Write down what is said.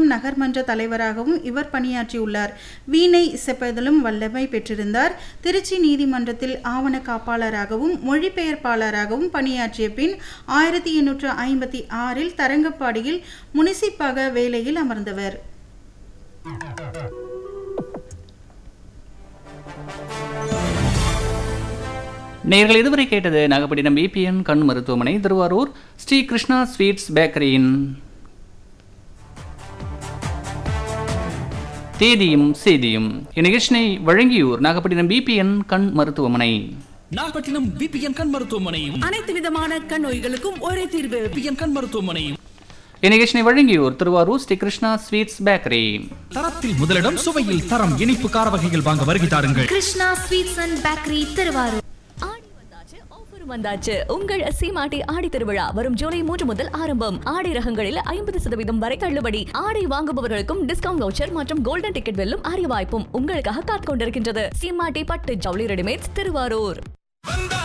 தாம்பரம் நகர்மன்ற தலைவராகவும் இவர் பணியாற்றியுள்ளார் வீணை இசைப்பதிலும் வல்லமை பெற்றிருந்தார் திருச்சி நீதிமன்றத்தில் ஆவண காப்பாளராகவும் மொழிபெயர்ப்பாளராகவும் பணியாற்றிய பின் ஆயிரத்தி எண்ணூற்று ஐம்பத்தி ஆறில் தரங்கம்பாடியில் முனிசிப்பாக வேலையில் அமர்ந்தவர் நேர்கள் இதுவரை கேட்டது நாகப்பட்டினம் பிபிஎன் கண் மருத்துவமனை திருவாரூர் ஸ்ரீ கிருஷ்ணா ஸ்வீட்ஸ் பேக்கரியின் தேதியும் செய்தியும் இந்நிகழ்ச்சினை வழங்கியோர் நாகப்பட்டினம் பிபிஎன் கண் மருத்துவமனை நாகப்பட்டினம் பிபிஎன் கண் மருத்துவமனை அனைத்து விதமான கண் நோய்களுக்கும் ஒரே தீர்வு பிபிஎன் கண் மருத்துவமனை இந்நிகழ்ச்சினை வழங்கியோர் திருவாரூர் ஸ்ரீ கிருஷ்ணா ஸ்வீட்ஸ் பேக்கரி தரத்தில் முதலிடம் சுவையில் தரம் இனிப்பு கார வகைகள் வாங்க வருகை தாருங்கள் Krishna sweets and bakery Thiruvarur Aadi வந்தாச்சு ஆஃபர் வந்தாச்சு உங்கள் சீமாட்டி ஆடி திருவிழா வரும் ஜூலை மூன்று முதல் ஆரம்பம் ஆடை ரகங்களில் ஐம்பது சதவீதம் வரை தள்ளுபடி ஆடை வாங்குபவர்களுக்கும் டிஸ்கவுண்ட் வவுச்சர் மற்றும் கோல்டன் டிக்கெட் வெல்லும் அரிய வாய்ப்பும் உங்களுக்காக காத்துக் கொண்டிருக்கின்றது சீமாட்டி பட்டு ஜவுளி ரெடிமேட்ஸ் திருவாரூர்